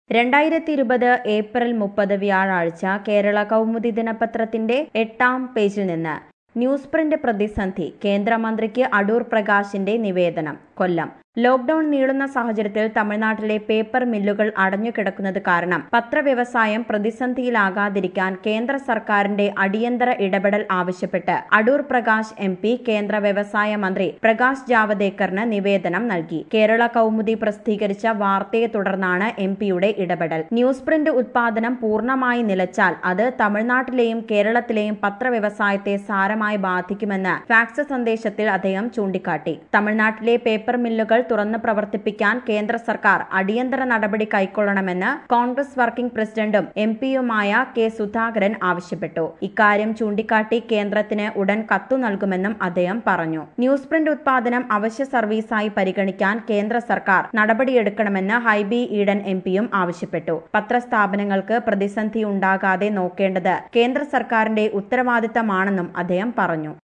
രണ്ടായിരത്തി ഇരുപത് ഏപ്രിൽ മുപ്പത് വ്യാഴാഴ്ച കേരള കൗമുദി ദിനപത്രത്തിന്റെ എട്ടാം പേജിൽ നിന്ന് ന്യൂസ് പ്രിന്റ് പ്രതിസന്ധി കേന്ദ്രമന്ത്രിക്ക് അടൂർ പ്രകാശിന്റെ നിവേദനം കൊല്ലം ലോക്ഡൌൺ നീളുന്ന സാഹചര്യത്തിൽ തമിഴ്നാട്ടിലെ പേപ്പർ മില്ലുകൾ അടഞ്ഞുകിടക്കുന്നത് കാരണം പത്രവ്യവസായം പ്രതിസന്ധിയിലാകാതിരിക്കാൻ കേന്ദ്ര സർക്കാരിന്റെ അടിയന്തര ഇടപെടൽ ആവശ്യപ്പെട്ട് അടൂർ പ്രകാശ് എം പി കേന്ദ്ര വ്യവസായ മന്ത്രി പ്രകാശ് ജാവദേക്കറിന് നിവേദനം നൽകി കേരള കൗമുദി പ്രസിദ്ധീകരിച്ച വാർത്തയെ തുടർന്നാണ് എം പിയുടെ ഇടപെടൽ ന്യൂസ് പ്രിന്റ് ഉത്പാദനം പൂർണ്ണമായി നിലച്ചാൽ അത് തമിഴ്നാട്ടിലെയും കേരളത്തിലെയും പത്രവ്യവസായത്തെ സാരമായി ബാധിക്കുമെന്ന് ഫാക്സ് സന്ദേശത്തിൽ അദ്ദേഹം ചൂണ്ടിക്കാട്ടി തമിഴ്നാട്ടിലെ പേപ്പർ മില്ലുകൾ തുറന്ന് പ്രവർത്തിപ്പിക്കാൻ കേന്ദ്ര സർക്കാർ അടിയന്തര നടപടി കൈക്കൊള്ളണമെന്ന് കോൺഗ്രസ് വർക്കിംഗ് പ്രസിഡന്റും എം പിയുമായ കെ സുധാകരൻ ആവശ്യപ്പെട്ടു ഇക്കാര്യം ചൂണ്ടിക്കാട്ടി കേന്ദ്രത്തിന് ഉടൻ കത്തു നൽകുമെന്നും അദ്ദേഹം പറഞ്ഞു ന്യൂസ് പ്രിന്റ് ഉത്പാദനം അവശ്യ സർവീസായി പരിഗണിക്കാൻ കേന്ദ്ര സർക്കാർ നടപടിയെടുക്കണമെന്ന് ഹൈബി ഈഡൻ എം പിയും ആവശ്യപ്പെട്ടു പത്രസ്ഥാപനങ്ങൾക്ക് പ്രതിസന്ധി ഉണ്ടാകാതെ നോക്കേണ്ടത് കേന്ദ്ര സർക്കാരിന്റെ ഉത്തരവാദിത്തമാണെന്നും അദ്ദേഹം പറഞ്ഞു